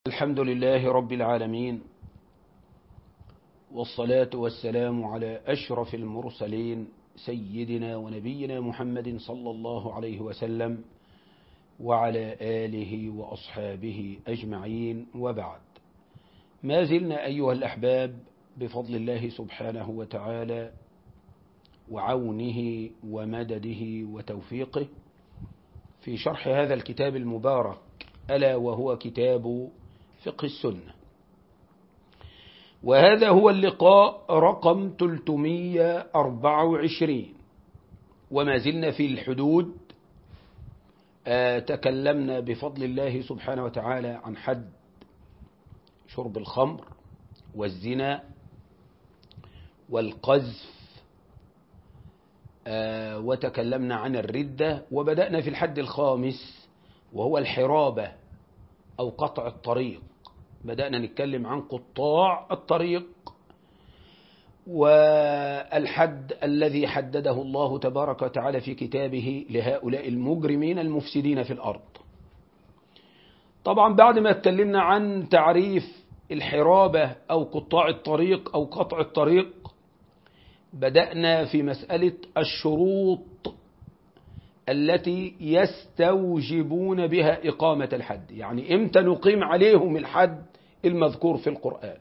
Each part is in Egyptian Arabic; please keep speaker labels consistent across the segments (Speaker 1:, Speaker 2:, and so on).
Speaker 1: الحمد لله رب العالمين والصلاة والسلام على أشرف المرسلين سيدنا ونبينا محمد صلى الله عليه وسلم وعلى آله وأصحابه أجمعين وبعد ما زلنا أيها الأحباب بفضل الله سبحانه وتعالى وعونه ومدده وتوفيقه في شرح هذا الكتاب المبارك ألا وهو كتاب فقه السنة وهذا هو اللقاء رقم 324 وما زلنا في الحدود آه تكلمنا بفضل الله سبحانه وتعالى عن حد شرب الخمر والزنا والقذف آه وتكلمنا عن الردة وبدأنا في الحد الخامس وهو الحرابة أو قطع الطريق بدأنا نتكلم عن قطاع الطريق والحد الذي حدده الله تبارك وتعالى في كتابه لهؤلاء المجرمين المفسدين في الأرض طبعا بعد ما اتكلمنا عن تعريف الحرابة أو قطاع الطريق أو قطع الطريق بدأنا في مسألة الشروط التي يستوجبون بها إقامة الحد يعني إمتى نقيم عليهم الحد المذكور في القرآن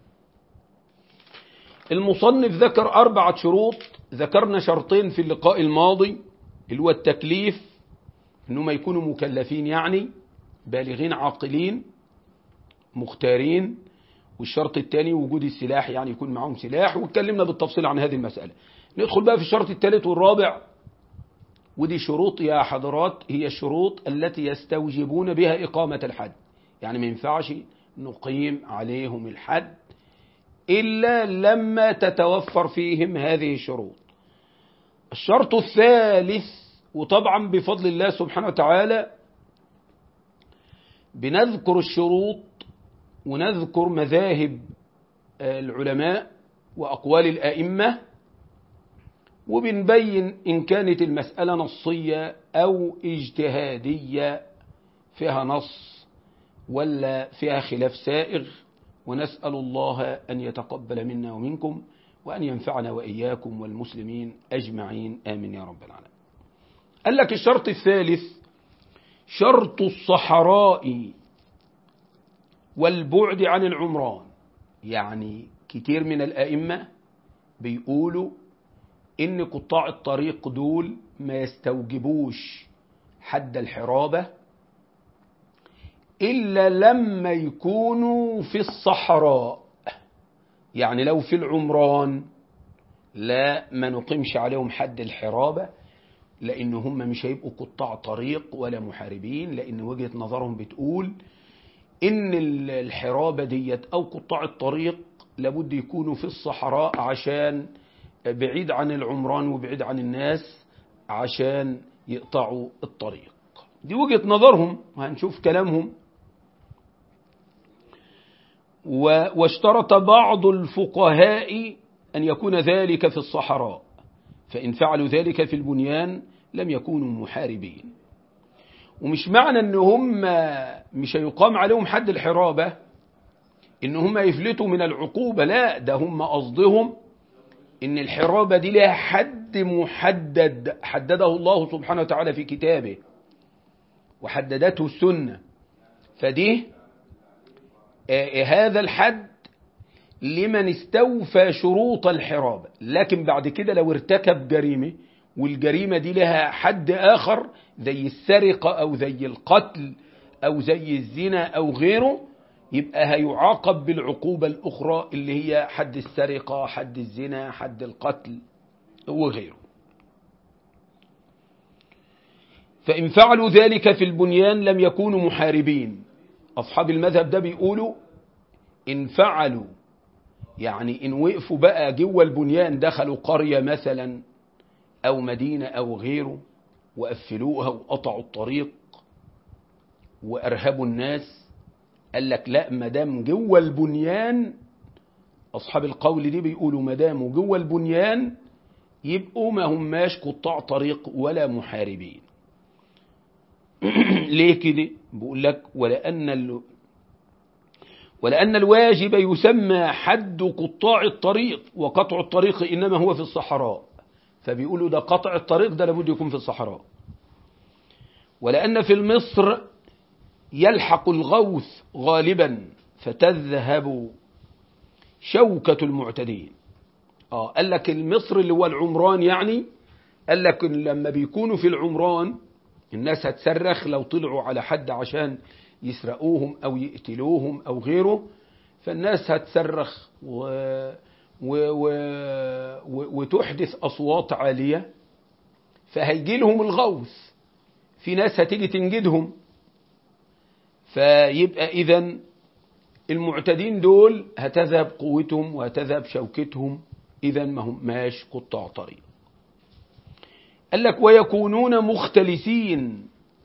Speaker 1: المصنف ذكر أربعة شروط ذكرنا شرطين في اللقاء الماضي اللي هو التكليف أنهم يكونوا مكلفين يعني بالغين عاقلين مختارين والشرط الثاني وجود السلاح يعني يكون معهم سلاح واتكلمنا بالتفصيل عن هذه المسألة ندخل بقى في الشرط الثالث والرابع ودي شروط يا حضرات هي الشروط التي يستوجبون بها إقامة الحد يعني ما ينفعش نقيم عليهم الحد إلا لما تتوفر فيهم هذه الشروط الشرط الثالث وطبعا بفضل الله سبحانه وتعالى بنذكر الشروط ونذكر مذاهب العلماء وأقوال الآئمة وبنبين إن كانت المسألة نصية أو اجتهادية فيها نص ولا فيها خلاف سائغ ونسأل الله أن يتقبل منا ومنكم وأن ينفعنا وإياكم والمسلمين أجمعين آمين يا رب العالمين قال لك الشرط الثالث شرط الصحراء والبعد عن العمران يعني كتير من الأئمة بيقولوا إن قطاع الطريق دول ما يستوجبوش حد الحرابة إلا لما يكونوا في الصحراء يعني لو في العمران لا ما نقيمش عليهم حد الحرابة لأن هم مش هيبقوا قطاع طريق ولا محاربين لأن وجهة نظرهم بتقول إن الحرابة ديت أو قطاع الطريق لابد يكونوا في الصحراء عشان بعيد عن العمران وبعيد عن الناس عشان يقطعوا الطريق دي وجهة نظرهم وهنشوف كلامهم واشترط بعض الفقهاء أن يكون ذلك في الصحراء فإن فعلوا ذلك في البنيان لم يكونوا محاربين ومش معنى ان هم مش هيقام عليهم حد الحرابة ان هم يفلتوا من العقوبة لا ده هم قصدهم ان الحرابة دي لها حد محدد حدده الله سبحانه وتعالى في كتابه وحددته السنة فدي آه هذا الحد لمن استوفى شروط الحرابة لكن بعد كده لو ارتكب جريمة والجريمة دي لها حد آخر زي السرقة أو زي القتل أو زي الزنا أو غيره يبقى هيعاقب بالعقوبة الأخرى اللي هي حد السرقة حد الزنا حد القتل وغيره فإن فعلوا ذلك في البنيان لم يكونوا محاربين أصحاب المذهب ده بيقولوا إن فعلوا يعني إن وقفوا بقى جوه البنيان دخلوا قرية مثلا أو مدينة أو غيره وقفلوها وقطعوا الطريق وأرهبوا الناس قال لك لا مدام جوه البنيان أصحاب القول دي بيقولوا مدام جوه البنيان يبقوا ما هماش قطاع طريق ولا محاربين ليه كده بيقول لك ولأن ولأن الواجب يسمى حد قطاع الطريق وقطع الطريق إنما هو في الصحراء فبيقولوا ده قطع الطريق ده لابد يكون في الصحراء ولأن في مصر يلحق الغوث غالبا فتذهب شوكة المعتدين آه قال لك المصر اللي هو العمران يعني قال لك لما بيكونوا في العمران الناس هتصرخ لو طلعوا على حد عشان يسرقوهم أو يقتلوهم أو غيره فالناس هتصرخ و... و... و... و... وتحدث أصوات عالية فهيجي لهم الغوث في ناس هتيجي تنجدهم فيبقى إذا المعتدين دول هتذهب قوتهم وهتذهب شوكتهم إذا ما هم ماش قطاع طريق قال لك ويكونون مختلسين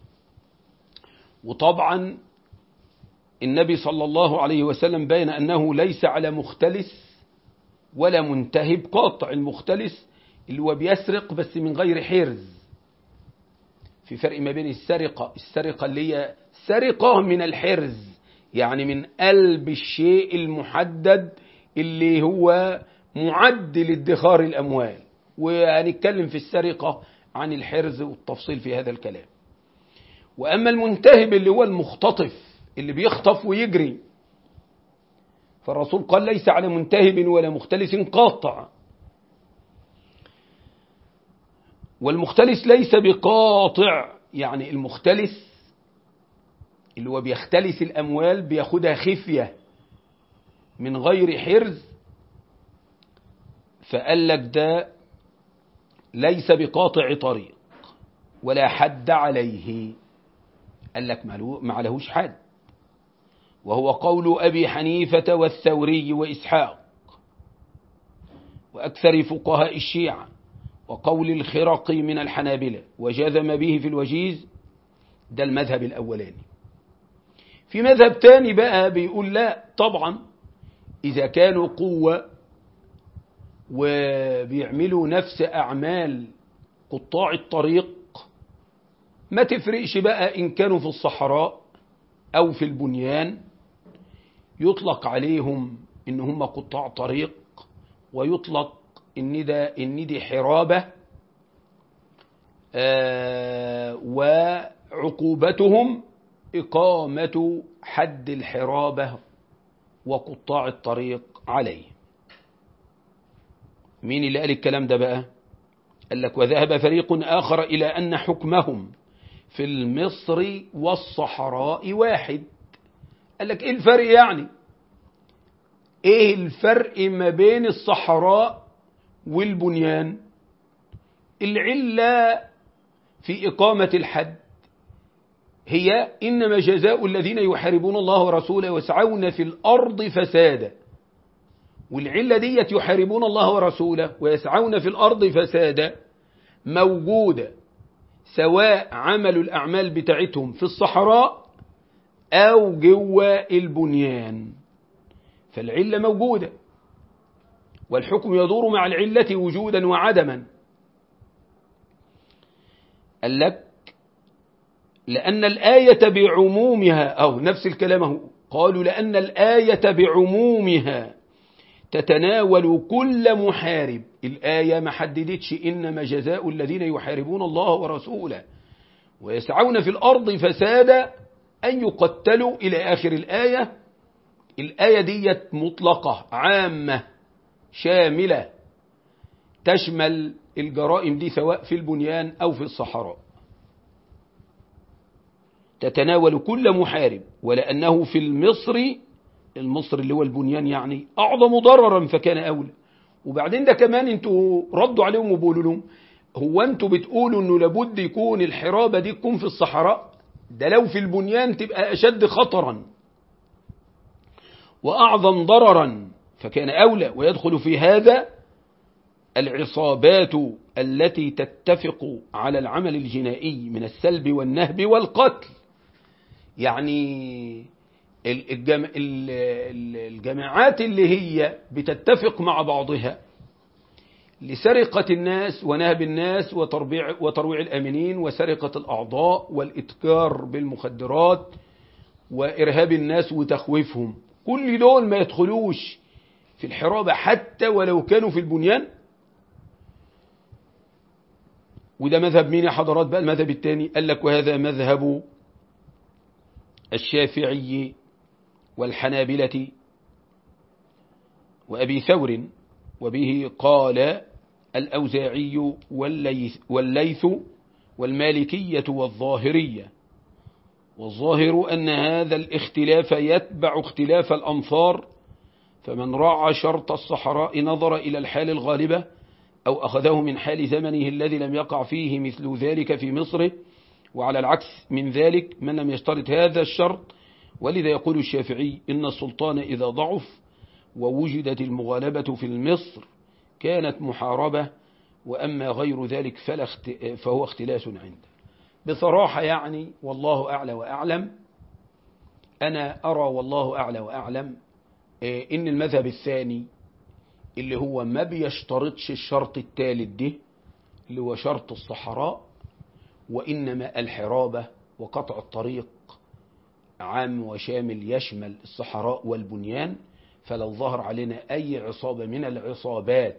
Speaker 1: وطبعا النبي صلى الله عليه وسلم بين أنه ليس على مختلس ولا منتهب قاطع المختلس اللي هو بيسرق بس من غير حرز في فرق ما بين السرقة السرقة اللي هي سرقة من الحرز يعني من قلب الشيء المحدد اللي هو معد لادخار الأموال وهنتكلم في السرقة عن الحرز والتفصيل في هذا الكلام وأما المنتهب اللي هو المختطف اللي بيخطف ويجري فالرسول قال ليس على منتهب ولا مختلس قاطع والمختلس ليس بقاطع يعني المختلس اللي هو بيختلس الأموال بياخدها خفية من غير حرز فقال لك ده ليس بقاطع طريق ولا حد عليه قال لك ما عليهوش حد وهو قول أبي حنيفة والثوري وإسحاق وأكثر فقهاء الشيعة وقول الخرقي من الحنابلة وجزم به في الوجيز ده المذهب الأولاني في مذهب تاني بقى بيقول لا طبعا إذا كانوا قوة وبيعملوا نفس أعمال قطاع الطريق ما تفرقش بقى إن كانوا في الصحراء أو في البنيان يطلق عليهم إن هم قطاع طريق ويطلق إن ده إن دي حرابة آه وعقوبتهم إقامة حد الحرابة وقطاع الطريق عليه مين اللي قال الكلام ده بقى قال لك وذهب فريق آخر إلى أن حكمهم في المصر والصحراء واحد قال لك ايه الفرق يعني ايه الفرق ما بين الصحراء والبنيان العلة في إقامة الحد هي إنما جزاء الذين يحاربون الله ورسوله ويسعون في الأرض فسادا والعلة ديت يحاربون الله ورسوله ويسعون في الأرض فسادا موجودة سواء عملوا الأعمال بتاعتهم في الصحراء أو جوا البنيان فالعلة موجودة والحكم يدور مع العلة وجودا وعدما قال لك لأن الآية بعمومها أو نفس الكلام هو قالوا لأن الآية بعمومها تتناول كل محارب الآية ما حددتش إنما جزاء الذين يحاربون الله ورسوله ويسعون في الأرض فسادا أن يقتلوا إلى آخر الآية الآية ديت مطلقة عامة شاملة تشمل الجرائم دي سواء في البنيان أو في الصحراء تتناول كل محارب ولأنه في المصري المصر اللي هو البنيان يعني أعظم ضررا فكان أولى وبعدين ده كمان انتوا ردوا عليهم وبقولوا لهم هو انتوا بتقولوا انه لابد يكون الحرابة دي تكون في الصحراء ده لو في البنيان تبقى أشد خطرا وأعظم ضررا فكان أولى ويدخل في هذا العصابات التي تتفق على العمل الجنائي من السلب والنهب والقتل يعني الجماعات اللي هي بتتفق مع بعضها لسرقة الناس ونهب الناس وتربيع وترويع الأمنين وسرقة الأعضاء والإتكار بالمخدرات وإرهاب الناس وتخويفهم كل دول ما يدخلوش في الحرابة حتى ولو كانوا في البنيان وده مذهب مين يا حضرات بقى المذهب الثاني قال لك وهذا مذهب الشافعي والحنابلة وأبي ثور وبه قال الأوزاعي والليث, والليث والمالكية والظاهرية والظاهر أن هذا الاختلاف يتبع اختلاف الأمصار فمن راعى شرط الصحراء نظر إلى الحال الغالبة أو أخذه من حال زمنه الذي لم يقع فيه مثل ذلك في مصر وعلى العكس من ذلك من لم يشترط هذا الشرط ولذا يقول الشافعي إن السلطان إذا ضعف ووجدت المغالبة في المصر كانت محاربة وأما غير ذلك فلا فهو اختلاس عنده بصراحة يعني والله أعلى وأعلم أنا أرى والله أعلى وأعلم إن المذهب الثاني اللي هو ما بيشترطش الشرط الثالث ده اللي هو شرط الصحراء وإنما الحرابة وقطع الطريق عام وشامل يشمل الصحراء والبنيان فلو ظهر علينا أي عصابة من العصابات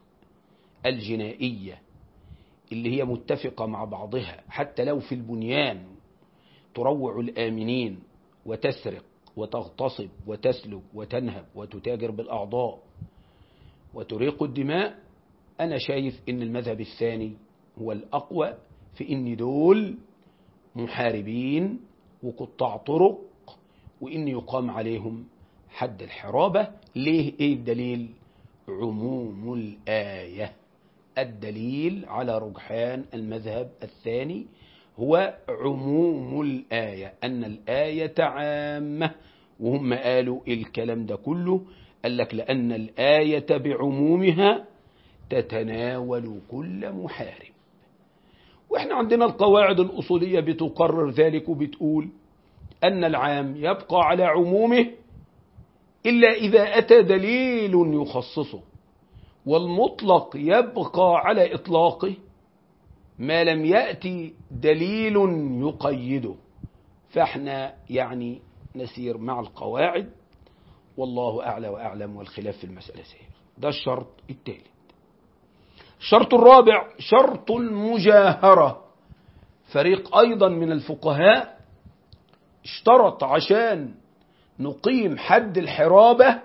Speaker 1: الجنائية اللي هي متفقة مع بعضها حتى لو في البنيان تروع الآمنين وتسرق وتغتصب وتسلب وتنهب وتتاجر بالأعضاء وتريق الدماء أنا شايف إن المذهب الثاني هو الأقوى في إن دول محاربين وقطاع طرق وإن يقام عليهم حد الحرابة ليه إيه الدليل عموم الآية الدليل على رجحان المذهب الثاني هو عموم الآية أن الآية عامة وهم قالوا الكلام ده كله قال لك لأن الآية بعمومها تتناول كل محارب وإحنا عندنا القواعد الأصولية بتقرر ذلك وبتقول أن العام يبقى على عمومه إلا إذا أتى دليل يخصصه والمطلق يبقى على إطلاقه ما لم يأتي دليل يقيده فاحنا يعني نسير مع القواعد والله أعلى وأعلم والخلاف في المسألة سير ده الشرط الثالث الشرط الرابع شرط المجاهرة فريق أيضا من الفقهاء اشترط عشان نقيم حد الحرابة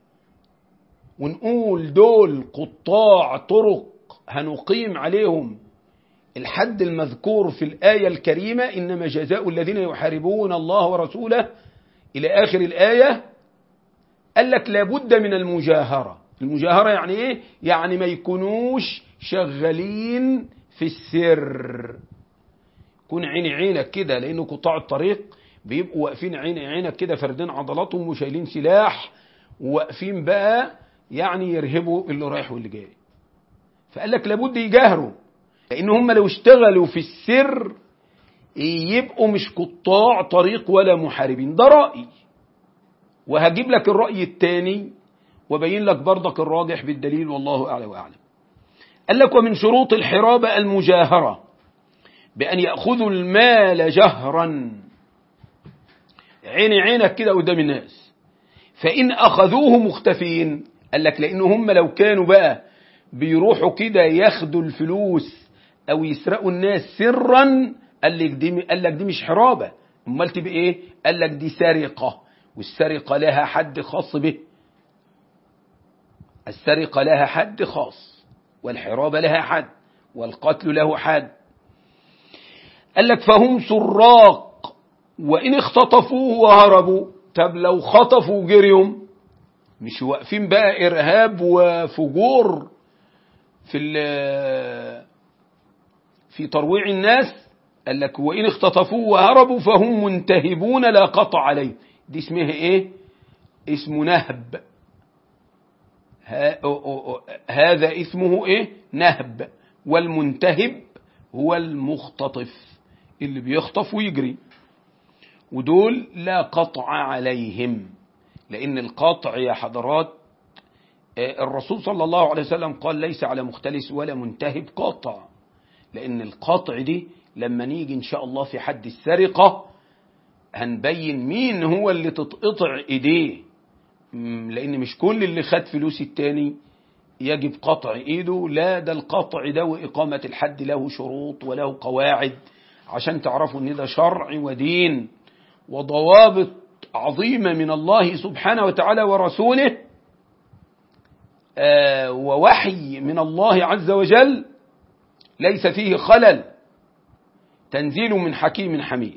Speaker 1: ونقول دول قطاع طرق هنقيم عليهم الحد المذكور في الآية الكريمة إنما جزاء الذين يحاربون الله ورسوله إلى آخر الآية قال لك لابد من المجاهرة المجاهرة يعني إيه؟ يعني ما يكونوش شغالين في السر كون عيني عينك كده لأنه قطاع الطريق بيبقوا واقفين عين عينك كده فردين عضلاتهم وشايلين سلاح وواقفين بقى يعني يرهبوا اللي رايح واللي جاي فقال لك لابد يجاهروا لان هم لو اشتغلوا في السر يبقوا مش قطاع طريق ولا محاربين ده رأي وهجيب لك الرأي الثاني وبين لك برضك الراجح بالدليل والله أعلى وأعلم قال لك ومن شروط الحرابة المجاهرة بأن يأخذوا المال جهرا عيني عينك كده قدام الناس فإن أخذوه مختفين قال لك لأن هم لو كانوا بقى بيروحوا كده ياخدوا الفلوس أو يسرقوا الناس سرا قال لك دي قال لك دي مش حرابة أمال تبقى إيه؟ قال لك دي سرقة والسرقة لها حد خاص به السرقة لها حد خاص والحرابة لها حد والقتل له حد قال لك فهم سراق وإن اختطفوه وهربوا طب لو خطفوا جريهم مش واقفين بقى إرهاب وفجور في في ترويع الناس قال لك وإن اختطفوه وهربوا فهم منتهبون لا قطع عليه دي اسمها ايه اسمه نهب هذا اسمه ايه نهب والمنتهب هو المختطف اللي بيخطف ويجري ودول لا قطع عليهم لأن القطع يا حضرات الرسول صلى الله عليه وسلم قال ليس على مختلس ولا منتهب قطع لأن القطع دي لما نيجي إن شاء الله في حد السرقة هنبين مين هو اللي تتقطع إيديه لأن مش كل اللي خد فلوس التاني يجب قطع إيده لا ده القطع ده وإقامة الحد له شروط وله قواعد عشان تعرفوا ان ده شرع ودين وضوابط عظيمة من الله سبحانه وتعالى ورسوله آه ووحي من الله عز وجل ليس فيه خلل تنزيل من حكيم حميد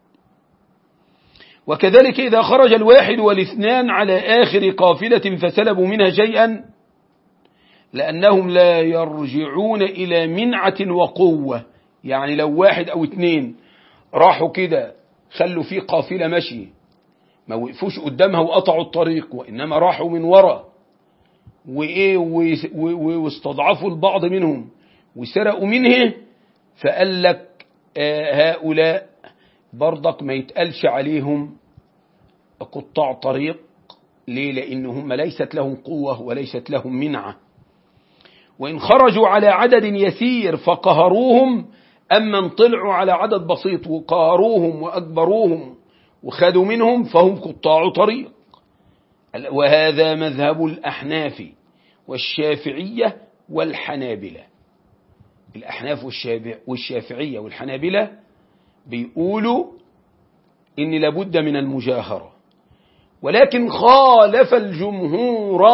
Speaker 1: وكذلك إذا خرج الواحد والاثنان على آخر قافلة فسلبوا منها شيئا لأنهم لا يرجعون إلى منعة وقوة يعني لو واحد أو اتنين راحوا كده خلوا فيه قافلة ماشية ما وقفوش قدامها وقطعوا الطريق وإنما راحوا من ورا وإيه واستضعفوا البعض منهم وسرقوا منه فقال لك آه هؤلاء برضك ما يتقالش عليهم قطاع طريق ليه لأن هم ليست لهم قوة وليست لهم منعة وإن خرجوا على عدد يسير فقهروهم أما طلعوا على عدد بسيط وقهروهم وأكبروهم وخدوا منهم فهم قطاع طريق وهذا مذهب الأحناف والشافعية والحنابلة الأحناف والشافعية والحنابلة بيقولوا إن لابد من المجاهرة ولكن خالف الجمهور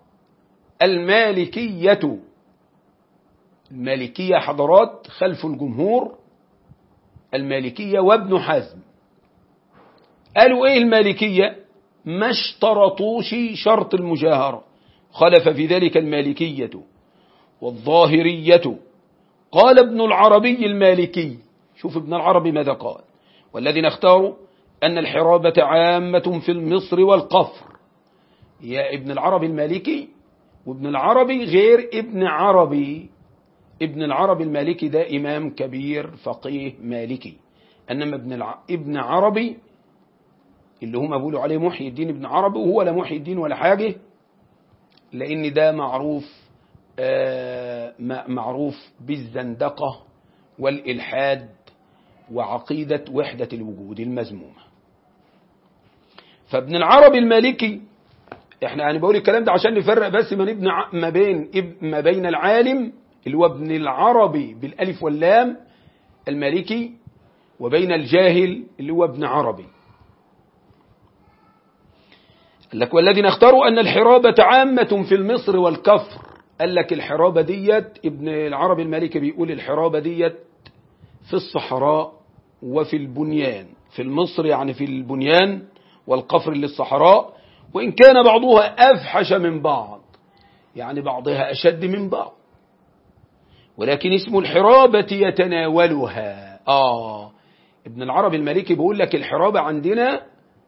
Speaker 1: المالكية المالكية حضرات خلف الجمهور المالكية وابن حزم قالوا ايه المالكية ما اشترطوش شرط المجاهرة خلف في ذلك المالكية والظاهرية قال ابن العربي المالكي شوف ابن العربي ماذا قال والذين اختاروا أن الحرابة عامة في المصر والقفر يا ابن العربي المالكي وابن العربي غير ابن عربي ابن العربي المالكي ده إمام كبير فقيه مالكي أنما ابن, الع... ابن عربي اللي هم بيقولوا عليه محي الدين ابن عربي وهو لا محي الدين ولا حاجة لأن ده معروف آه معروف بالزندقة والإلحاد وعقيدة وحدة الوجود المذمومة فابن العربي المالكي احنا يعني بقول الكلام ده عشان نفرق بس من ابن ع... ما بين اب... ما بين العالم اللي هو ابن العربي بالالف واللام المالكي وبين الجاهل اللي هو ابن عربي قال لك والذين اختاروا أن الحرابة عامة في المصر والكفر قال لك الحرابة ديت ابن العربي المالكي بيقول الحرابة ديت في الصحراء وفي البنيان في المصر يعني في البنيان والقفر للصحراء وإن كان بعضها أفحش من بعض يعني بعضها أشد من بعض ولكن اسم الحرابة يتناولها آه ابن العربي المالكي بيقول لك الحرابة عندنا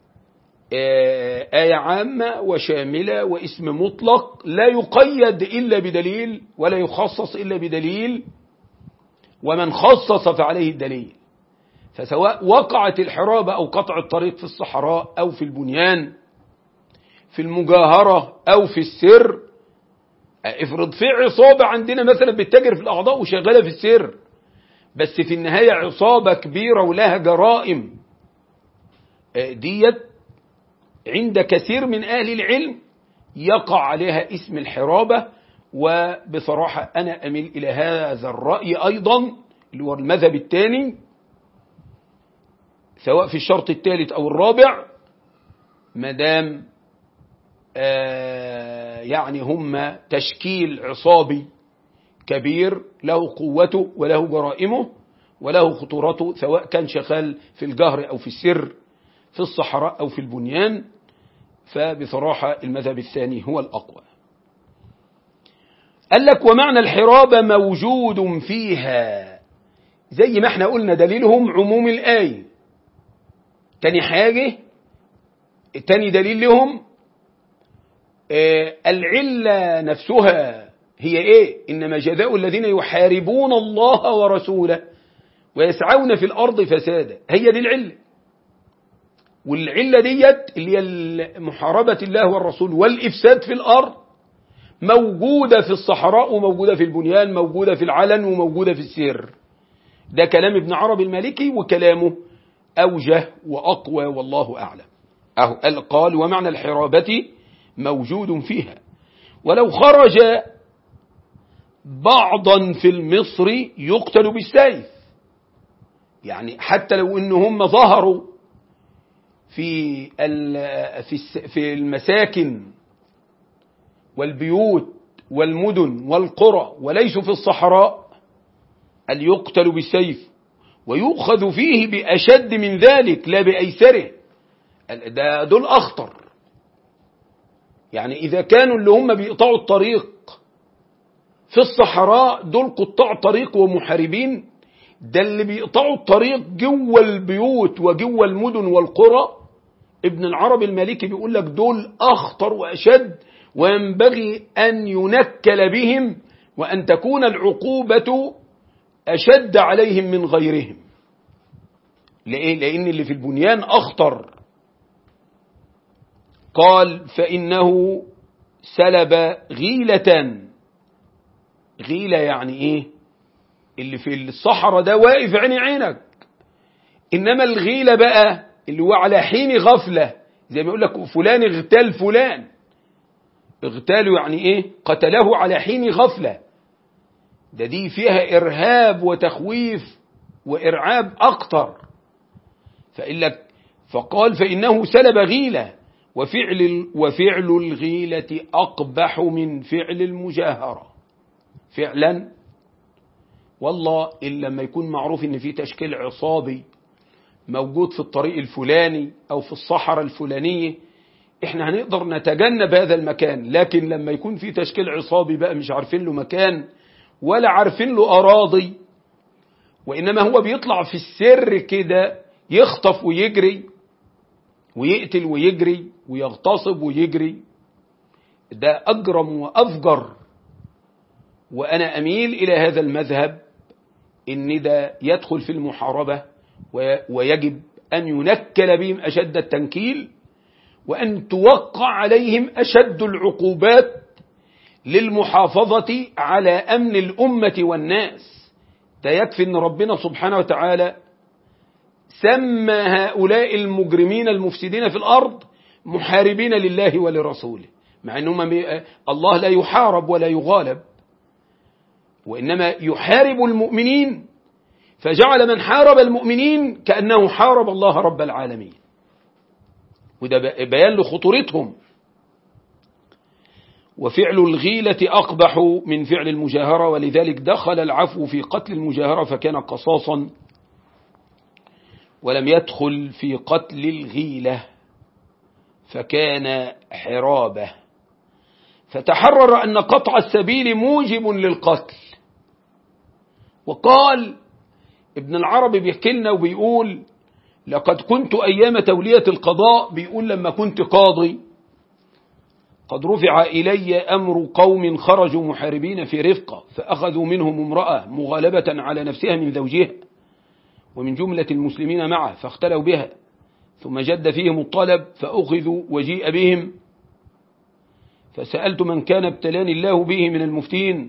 Speaker 1: آية عامة وشاملة واسم مطلق لا يقيد إلا بدليل ولا يخصص إلا بدليل ومن خصص فعليه الدليل فسواء وقعت الحرابة أو قطع الطريق في الصحراء أو في البنيان في المجاهرة أو في السر افرض في عصابة عندنا مثلا بتتاجر في الأعضاء وشغالة في السر بس في النهاية عصابة كبيرة ولها جرائم ديت عند كثير من أهل العلم يقع عليها اسم الحرابة وبصراحة أنا أميل إلى هذا الرأي أيضا اللي هو المذهب الثاني سواء في الشرط الثالث أو الرابع مدام آه يعني هم تشكيل عصابي كبير له قوته وله جرائمه وله خطورته سواء كان شغال في الجهر أو في السر في الصحراء أو في البنيان فبصراحة المذهب الثاني هو الأقوى قال لك ومعنى الحرابة موجود فيها زي ما احنا قلنا دليلهم عموم الآية تاني حاجة تاني دليل لهم آه العلة نفسها هي ايه انما جزاء الذين يحاربون الله ورسوله ويسعون في الارض فسادا هي دي العله والعلة ديت اللي هي محاربة الله والرسول والإفساد في الأرض موجودة في الصحراء وموجودة في البنيان موجودة في العلن وموجودة في السر ده كلام ابن عربي المالكي وكلامه أوجه وأقوى والله أعلم أهو قال ومعنى الحرابة موجود فيها ولو خرج بعضا في المصر يقتل بالسيف يعني حتى لو ان هم ظهروا في في المساكن والبيوت والمدن والقرى وليسوا في الصحراء أن يقتل بالسيف ويؤخذ فيه بأشد من ذلك لا بأيسره ده دول أخطر يعني إذا كانوا اللي هم بيقطعوا الطريق في الصحراء دول قطاع طريق ومحاربين ده اللي بيقطعوا الطريق جوه البيوت وجوه المدن والقرى ابن العربي المالكي بيقول لك دول أخطر وأشد وينبغي أن ينكل بهم وأن تكون العقوبة أشد عليهم من غيرهم لإيه؟ لأن اللي في البنيان أخطر قال فإنه سلب غيلة غيلة يعني إيه اللي في الصحراء ده واقف عيني عينك إنما الغيلة بقى اللي هو على حين غفلة زي ما يقول لك فلان اغتال فلان اغتاله يعني ايه قتله على حين غفلة ده دي فيها إرهاب وتخويف وإرعاب أكتر فإن لك فقال فإنه سلب غيلة وفعل, وفعل الغيلة أقبح من فعل المجاهرة فعلا والله إلا لما يكون معروف إن في تشكيل عصابي موجود في الطريق الفلاني أو في الصحراء الفلانية احنا هنقدر نتجنب هذا المكان لكن لما يكون في تشكيل عصابي بقى مش عارفين له مكان ولا عارفين له أراضي وإنما هو بيطلع في السر كده يخطف ويجري ويقتل ويجري ويغتصب ويجري ده أجرم وأفجر وأنا أميل إلى هذا المذهب إن ده يدخل في المحاربة ويجب أن ينكل بهم أشد التنكيل وأن توقع عليهم أشد العقوبات للمحافظة على أمن الأمة والناس ده يكفي أن ربنا سبحانه وتعالى سمى هؤلاء المجرمين المفسدين في الأرض محاربين لله ولرسوله مع أنهم الله لا يحارب ولا يغالب وإنما يحارب المؤمنين فجعل من حارب المؤمنين كأنه حارب الله رب العالمين وده بيان لخطورتهم وفعل الغيلة أقبح من فعل المجاهرة ولذلك دخل العفو في قتل المجاهرة فكان قصاصا ولم يدخل في قتل الغيلة فكان حرابة فتحرر أن قطع السبيل موجب للقتل وقال ابن العربي بيحكي لنا وبيقول لقد كنت أيام تولية القضاء بيقول لما كنت قاضي قد رفع إلي أمر قوم خرجوا محاربين في رفقة فأخذوا منهم امرأة مغالبة على نفسها من زوجها ومن جملة المسلمين معه فاختلوا بها ثم جد فيهم الطلب فأخذوا وجيء بهم فسألت من كان ابتلاني الله به من المفتين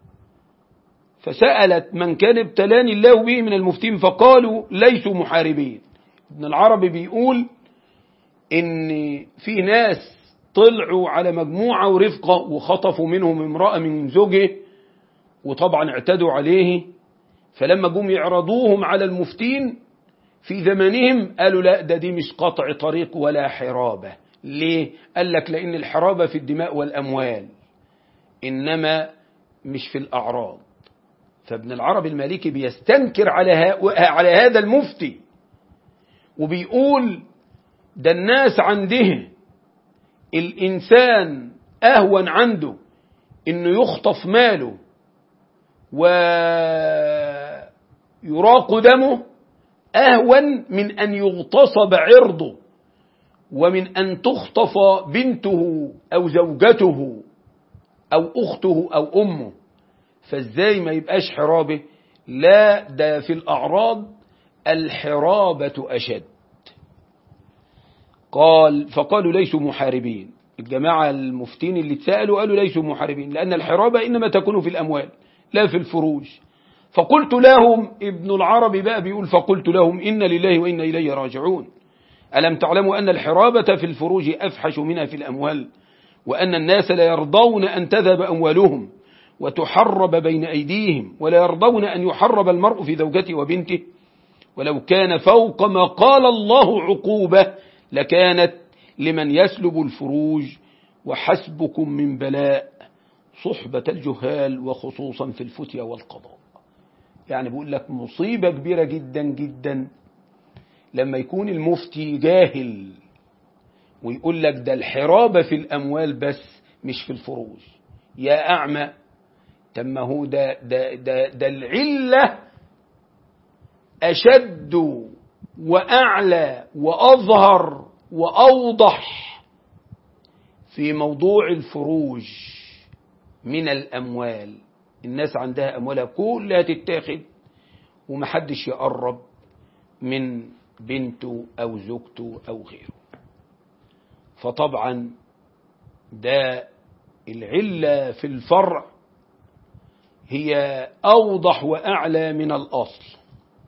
Speaker 1: فسألت من كان ابتلاني الله به من المفتين فقالوا ليسوا محاربين ابن العربي بيقول ان في ناس طلعوا على مجموعة ورفقة وخطفوا منهم امرأة من زوجه وطبعا اعتدوا عليه فلما جم يعرضوهم على المفتين في زمانهم قالوا لا ده دي مش قطع طريق ولا حرابة ليه؟ قال لك لأن الحرابة في الدماء والأموال إنما مش في الأعراض فابن العربي المالكي بيستنكر على, على هذا المفتي وبيقول ده الناس عنده الإنسان أهون عنده إنه يخطف ماله ويراق دمه أهون من أن يغتصب عرضه ومن أن تخطف بنته أو زوجته أو أخته أو أمه فازاي ما يبقاش حرابه لا ده في الأعراض الحرابة أشد قال فقالوا ليسوا محاربين الجماعة المفتين اللي اتسألوا قالوا ليسوا محاربين لأن الحرابة إنما تكون في الأموال لا في الفروج فقلت لهم ابن العربي بقى بيقول فقلت لهم إن لله وإن إليه راجعون ألم تعلموا أن الحرابة في الفروج أفحش منها في الأموال وأن الناس لا يرضون أن تذهب أموالهم وتحرب بين أيديهم ولا يرضون أن يحرب المرء في زوجته وبنته ولو كان فوق ما قال الله عقوبة لكانت لمن يسلب الفروج وحسبكم من بلاء صحبة الجهال وخصوصا في الفتية والقضاء يعني بيقول لك مصيبة كبيرة جدا جدا لما يكون المفتي جاهل ويقول لك ده الحرابة في الأموال بس مش في الفروج يا أعمى طب ما هو ده, ده, ده, ده العلة أشد وأعلى وأظهر وأوضح في موضوع الفروج من الأموال الناس عندها أموالها كلها تتاخد ومحدش يقرب من بنته أو زوجته أو غيره فطبعا ده العلة في الفرع هي أوضح وأعلى من الأصل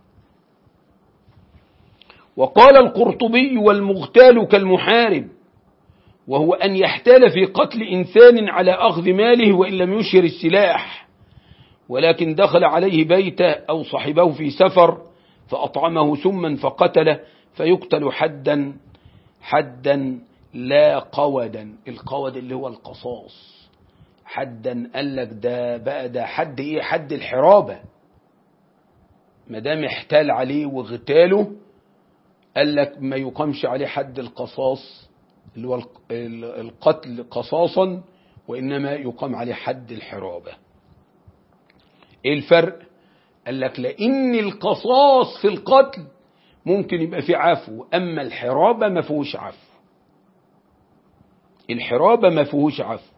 Speaker 1: وقال القرطبي والمغتال كالمحارب وهو أن يحتال في قتل إنسان على أخذ ماله وإن لم يشهر السلاح ولكن دخل عليه بيته أو صحبه في سفر فأطعمه سما فقتله فيقتل حدا حدا لا قودا القود اللي هو القصاص حدا قال لك ده بقى ده حد ايه حد الحرابة ما دام احتال عليه واغتاله قال لك ما يقامش عليه حد القصاص اللي هو القتل قصاصا وإنما يقام عليه حد الحرابة ايه الفرق قال لك لأن القصاص في القتل ممكن يبقى فيه عفو أما الحرابة ما فيهوش عفو الحرابة ما فيهوش عفو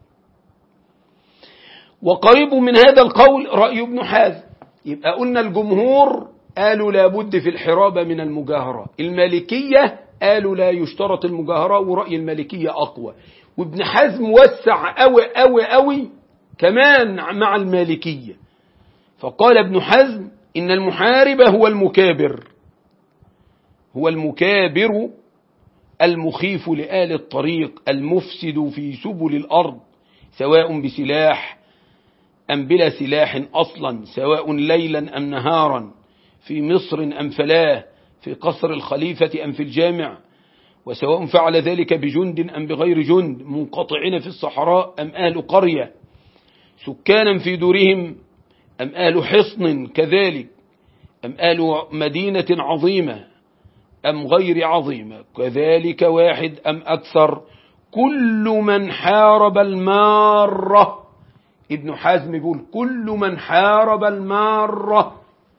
Speaker 1: وقريب من هذا القول رأي ابن حازم يبقى قلنا الجمهور قالوا لابد في الحرابة من المجاهرة المالكية قالوا لا يشترط المجاهرة ورأي المالكية أقوى وابن حزم وسع أوي أوي أوي كمان مع المالكية فقال ابن حزم إن المحارب هو المكابر هو المكابر المخيف لآل الطريق المفسد في سبل الأرض سواء بسلاح أم بلا سلاح أصلا سواء ليلا أم نهارا في مصر أم فلاه في قصر الخليفة أم في الجامع وسواء فعل ذلك بجند أم بغير جند منقطعين في الصحراء أم أهل قرية سكانا في دورهم أم أهل حصن كذلك أم أهل مدينة عظيمة أم غير عظيمة كذلك واحد أم أكثر كل من حارب المارة ابن حزم يقول كل من حارب المارة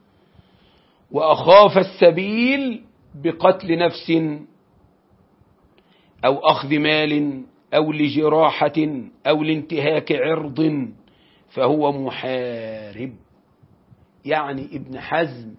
Speaker 1: وأخاف السبيل بقتل نفس أو أخذ مال أو لجراحة أو لانتهاك عرض فهو محارب يعني ابن حزم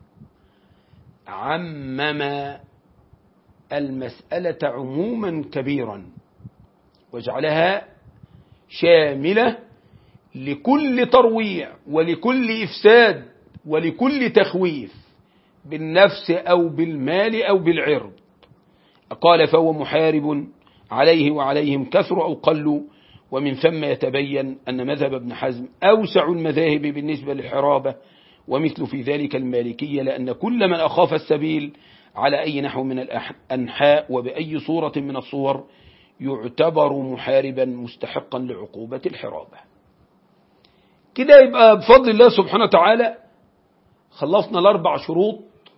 Speaker 1: عمم المسألة عموما كبيرا وجعلها شاملة لكل ترويع ولكل إفساد ولكل تخويف بالنفس أو بالمال أو بالعرض قال فهو محارب عليه وعليهم كثر أو قلوا ومن ثم يتبين أن مذهب ابن حزم أوسع المذاهب بالنسبة للحرابة ومثل في ذلك المالكية لأن كل من أخاف السبيل على أي نحو من الأنحاء وبأي صورة من الصور يعتبر محاربا مستحقا لعقوبة الحرابة كده يبقى بفضل الله سبحانه وتعالى خلصنا الأربع شروط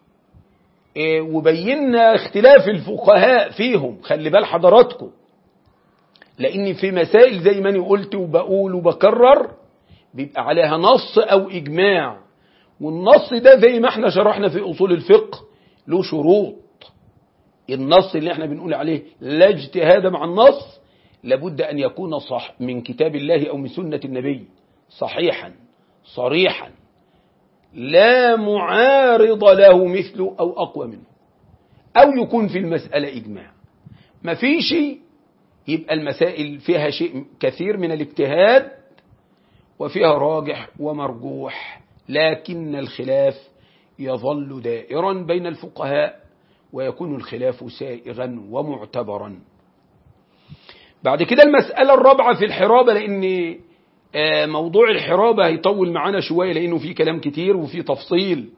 Speaker 1: وبينا اختلاف الفقهاء فيهم خلي بال حضراتكم لأن في مسائل زي ما أنا قلت وبقول وبكرر بيبقى عليها نص أو إجماع والنص ده زي ما احنا شرحنا في أصول الفقه له شروط النص اللي احنا بنقول عليه لا اجتهاد مع النص لابد أن يكون صح من كتاب الله أو من سنة النبي صحيحا صريحا لا معارض له مثله أو أقوى منه أو يكون في المسألة إجماع ما في شيء يبقى المسائل فيها شيء كثير من الاجتهاد وفيها راجح ومرجوح لكن الخلاف يظل دائرا بين الفقهاء ويكون الخلاف سائغا ومعتبرا بعد كده المسألة الرابعة في الحرابة لأن موضوع الحرابة هيطول معانا شوية لأنه في كلام كتير وفي تفصيل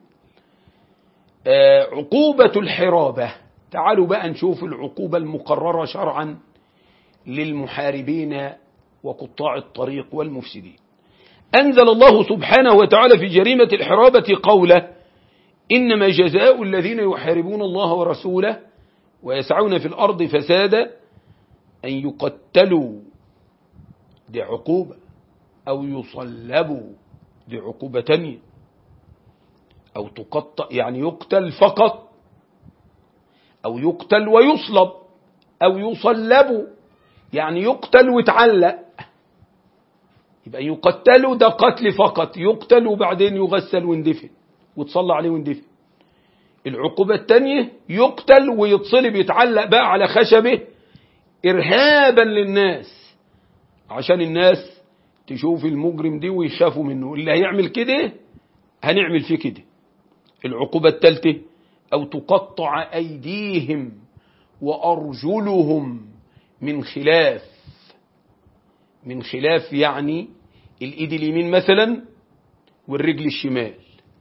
Speaker 1: عقوبة الحرابة تعالوا بقى نشوف العقوبة المقررة شرعا للمحاربين وقطاع الطريق والمفسدين أنزل الله سبحانه وتعالى في جريمة الحرابة قوله إنما جزاء الذين يحاربون الله ورسوله ويسعون في الأرض فسادا أن يقتلوا دي عقوبة أو يصلبوا دي عقوبة تانية أو تقطع يعني يقتل فقط أو يقتل ويصلب أو يصلب يعني يقتل ويتعلق يبقى يقتل ده قتل فقط يقتل وبعدين يغسل ويندفن وتصلى عليه ويندفن العقوبة الثانية يقتل ويتصلب يتعلق بقى على خشبه إرهابا للناس عشان الناس تشوف المجرم دي ويخافوا منه اللي هيعمل كده هنعمل فيه كده العقوبة الثالثة أو تقطع أيديهم وأرجلهم من خلاف من خلاف يعني الإيد اليمين مثلا والرجل الشمال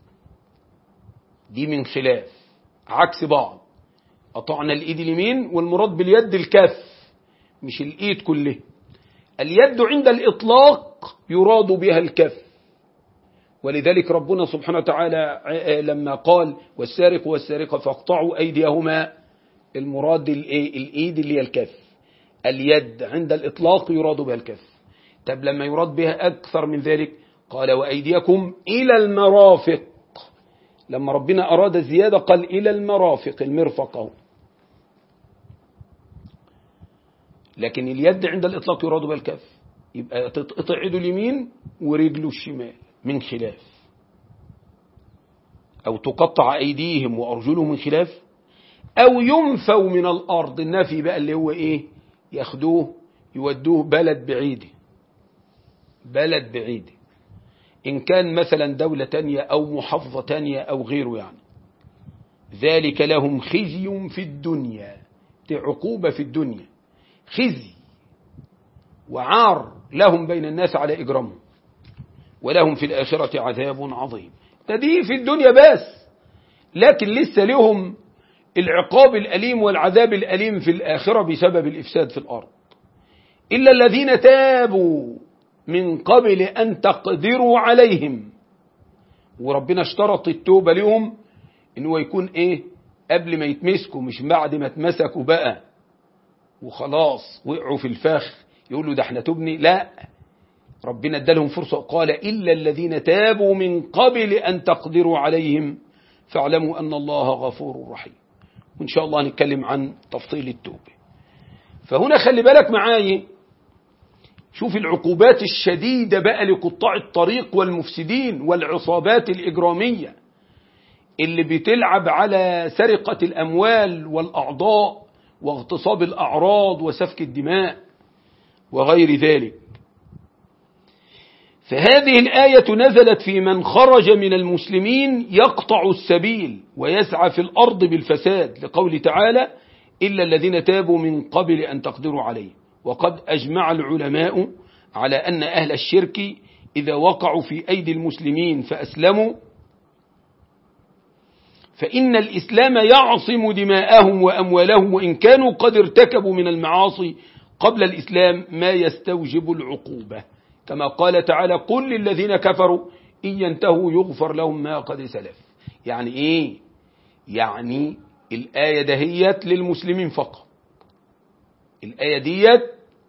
Speaker 1: دي من خلاف عكس بعض قطعنا الإيد اليمين والمراد باليد الكف مش الإيد كلها اليد عند الإطلاق يراد بها الكف ولذلك ربنا سبحانه وتعالى لما قال والسارق والسارقة فاقطعوا أيديهما المراد الإيد اللي هي الكف اليد عند الإطلاق يراد بها الكف طب لما يراد بها أكثر من ذلك قال وأيديكم إلى المرافق لما ربنا أراد الزيادة قال إلى المرافق المرفقة لكن اليد عند الإطلاق يراد بها الكف يبقى تقطع يده اليمين ورجله الشمال من خلاف أو تقطع أيديهم وأرجلهم من خلاف أو ينفوا من الأرض النفي بقى اللي هو إيه ياخدوه يودوه بلد بعيدة بلد بعيدة إن كان مثلا دولة تانية أو محافظة تانية أو غيره يعني ذلك لهم خزي في الدنيا دي عقوبة في الدنيا خزي وعار لهم بين الناس على إجرامهم ولهم في الآخرة عذاب عظيم ده دي في الدنيا بس لكن لسه لهم العقاب الأليم والعذاب الأليم في الآخرة بسبب الإفساد في الأرض إلا الذين تابوا من قبل أن تقدروا عليهم وربنا اشترط التوبة لهم إنه يكون إيه قبل ما يتمسكوا مش بعد ما اتمسكوا بقى وخلاص وقعوا في الفخ يقولوا ده احنا تبني لا ربنا ادالهم فرصة قال إلا الذين تابوا من قبل أن تقدروا عليهم فاعلموا أن الله غفور رحيم وإن شاء الله هنتكلم عن تفصيل التوبة فهنا خلي بالك معايا شوف العقوبات الشديدة بقى لقطاع الطريق والمفسدين والعصابات الإجرامية اللي بتلعب على سرقة الأموال والأعضاء واغتصاب الأعراض وسفك الدماء وغير ذلك فهذه الآية نزلت في من خرج من المسلمين يقطع السبيل ويسعى في الأرض بالفساد لقول تعالى إلا الذين تابوا من قبل أن تقدروا عليه وقد أجمع العلماء على أن أهل الشرك إذا وقعوا في أيدي المسلمين فأسلموا فإن الإسلام يعصم دماءهم وأموالهم وإن كانوا قد ارتكبوا من المعاصي قبل الإسلام ما يستوجب العقوبة كما قال تعالى قل للذين كفروا إن ينتهوا يغفر لهم ما قد سلف يعني إيه يعني الآية دهيت للمسلمين فقط الآية ديت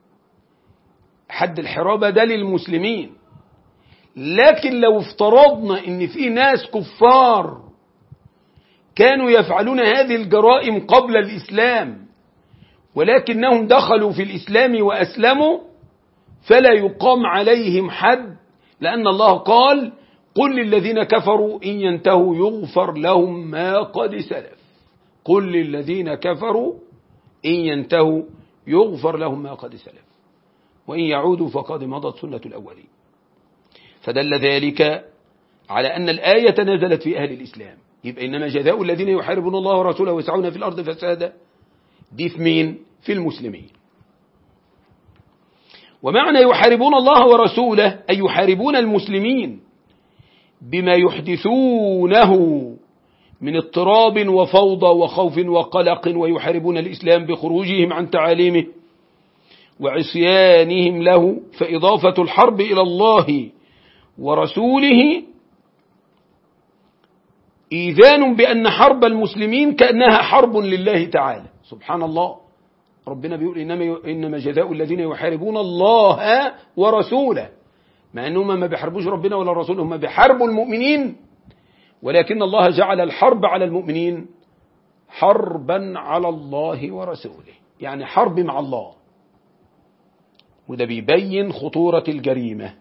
Speaker 1: حد الحرابة ده للمسلمين لكن لو افترضنا ان في ناس كفار كانوا يفعلون هذه الجرائم قبل الإسلام ولكنهم دخلوا في الإسلام وأسلموا فلا يقام عليهم حد لأن الله قال قل للذين كفروا إن ينتهوا يغفر لهم ما قد سلف قل للذين كفروا إن ينتهوا يغفر لهم ما قد سلف وإن يعودوا فقد مضت سنة الأولين فدل ذلك على أن الآية نزلت في أهل الإسلام يبقى إنما جزاء الذين يحاربون الله ورسوله ويسعون في الأرض فسادا دي في مين؟ في المسلمين ومعنى يحاربون الله ورسوله أي يحاربون المسلمين بما يحدثونه من اضطراب وفوضى وخوف وقلق ويحاربون الإسلام بخروجهم عن تعاليمه وعصيانهم له فإضافة الحرب إلى الله ورسوله إيذان بأن حرب المسلمين كأنها حرب لله تعالى سبحان الله ربنا بيقول إنما, إنما جزاء الذين يحاربون الله ورسوله مع أنهم ما بيحاربوش ربنا ولا رسوله هم بيحاربوا المؤمنين ولكن الله جعل الحرب على المؤمنين حربا على الله ورسوله يعني حرب مع الله وده بيبين خطورة الجريمة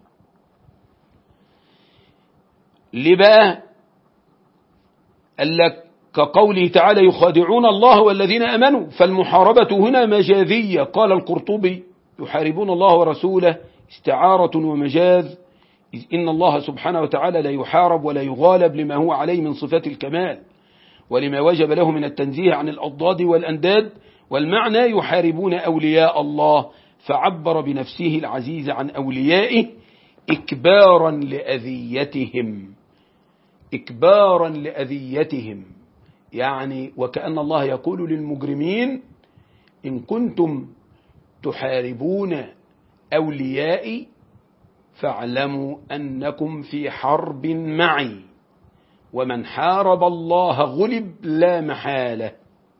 Speaker 1: ليه بقى قال لك كقوله تعالى يخادعون الله والذين أمنوا فالمحاربة هنا مجازية قال القرطبي يحاربون الله ورسوله استعارة ومجاز إذ إن الله سبحانه وتعالى لا يحارب ولا يغالب لما هو عليه من صفات الكمال ولما وجب له من التنزيه عن الأضداد والأنداد والمعنى يحاربون أولياء الله فعبر بنفسه العزيز عن أوليائه إكبارا لأذيتهم إكبارا لأذيتهم يعني وكأن الله يقول للمجرمين إن كنتم تحاربون أوليائي فاعلموا أنكم في حرب معي ومن حارب الله غلب لا محالة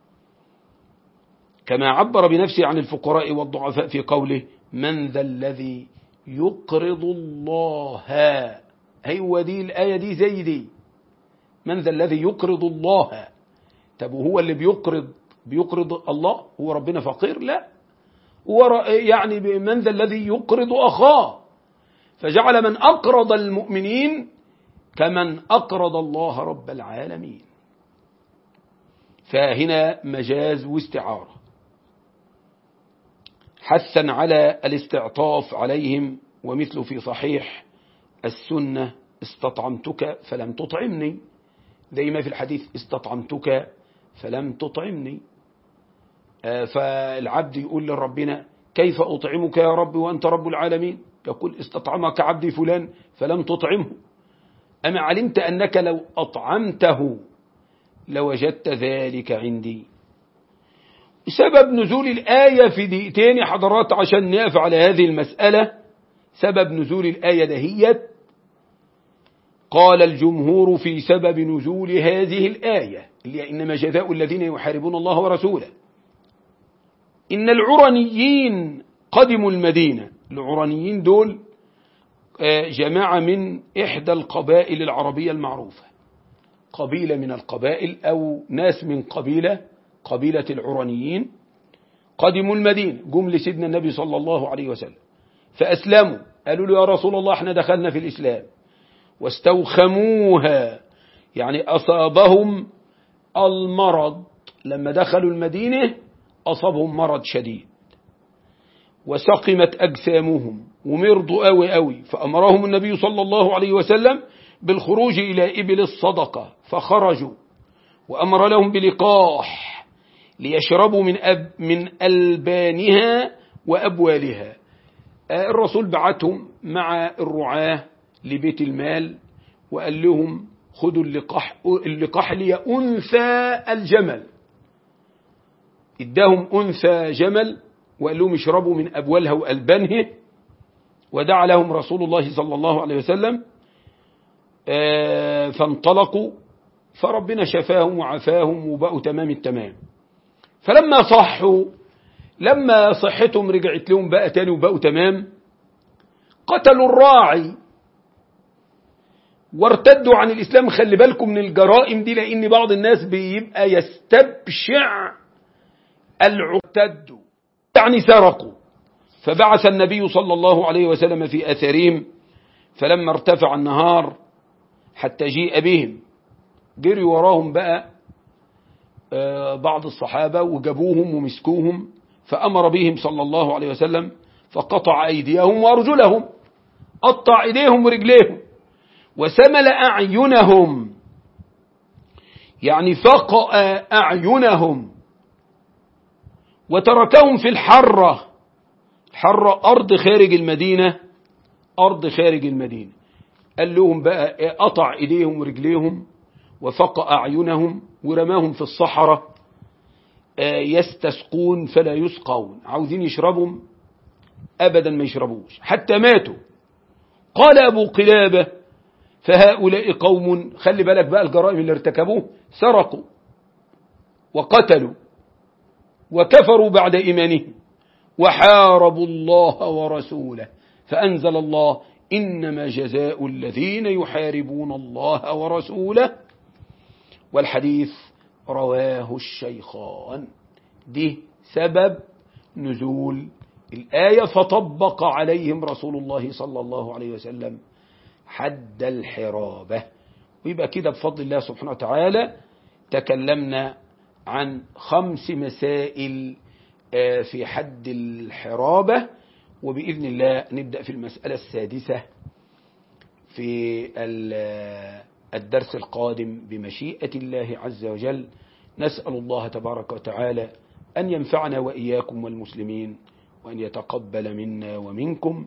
Speaker 1: كما عبر بنفسه عن الفقراء والضعفاء في قوله من ذا الذي يقرض الله هو دي الآية دي زي دي من ذا الذي يقرض الله طب وهو اللي بيقرض بيقرض الله هو ربنا فقير لا هو يعني من ذا الذي يقرض أخاه فجعل من أقرض المؤمنين كمن أقرض الله رب العالمين فهنا مجاز واستعارة حثا على الاستعطاف عليهم ومثل في صحيح السنة استطعمتك فلم تطعمني زي ما في الحديث استطعمتك فلم تطعمني فالعبد يقول لربنا كيف أطعمك يا رب وأنت رب العالمين يقول استطعمك عبدي فلان فلم تطعمه أما علمت أنك لو أطعمته لوجدت ذلك عندي سبب نزول الآية في دقيقتين حضرات عشان نقف على هذه المسألة سبب نزول الآية دهيت قال الجمهور في سبب نزول هذه الآية اللي إنما جزاء الذين يحاربون الله ورسوله إن العرنيين قدموا المدينة العرنيين دول جماعة من إحدى القبائل العربية المعروفة قبيلة من القبائل أو ناس من قبيلة قبيلة العرنيين قدموا المدينة جم لسيدنا النبي صلى الله عليه وسلم فأسلموا قالوا له يا رسول الله احنا دخلنا في الإسلام واستوخموها يعني أصابهم المرض لما دخلوا المدينة أصابهم مرض شديد وسقمت أجسامهم ومرضوا قوي قوي فأمرهم النبي صلى الله عليه وسلم بالخروج إلى إبل الصدقة فخرجوا وأمر لهم بلقاح ليشربوا من أب من ألبانها وأبوالها الرسول بعتهم مع الرعاة لبيت المال وقال لهم خذوا اللقاح, اللقاح لي أنثى الجمل اداهم أنثى جمل وقال لهم اشربوا من أبوالها وألبانها ودعا لهم رسول الله صلى الله عليه وسلم فانطلقوا فربنا شفاهم وعفاهم وبقوا تمام التمام فلما صحوا لما صحتهم رجعت لهم بقى تاني وبقوا تمام قتلوا الراعي وارتدوا عن الإسلام خلي بالكم من الجرائم دي لأن بعض الناس بيبقى يستبشع العتد يعني سرقوا فبعث النبي صلى الله عليه وسلم في أثرهم فلما ارتفع النهار حتى جيء بهم جري وراهم بقى بعض الصحابة وجابوهم ومسكوهم فأمر بهم صلى الله عليه وسلم فقطع أيديهم وأرجلهم قطع إيديهم ورجليهم وسمل أعينهم يعني فقأ أعينهم وتركهم في الحرة حر أرض خارج المدينة أرض خارج المدينة قال لهم بقى قطع إيديهم ورجليهم وفق أعينهم ورماهم في الصحراء يستسقون فلا يسقون عاوزين يشربهم أبدا ما يشربوش حتى ماتوا قال أبو قلابة فهؤلاء قوم خلي بالك بقى الجرائم اللي ارتكبوه سرقوا وقتلوا وكفروا بعد إيمانهم وحاربوا الله ورسوله فأنزل الله إنما جزاء الذين يحاربون الله ورسوله والحديث رواه الشيخان دي سبب نزول الآية فطبق عليهم رسول الله صلى الله عليه وسلم حد الحرابة ويبقى كده بفضل الله سبحانه وتعالى تكلمنا عن خمس مسائل في حد الحرابة وبإذن الله نبدأ في المسألة السادسة في الدرس القادم بمشيئة الله عز وجل نسأل الله تبارك وتعالى أن ينفعنا وإياكم والمسلمين وأن يتقبل منا ومنكم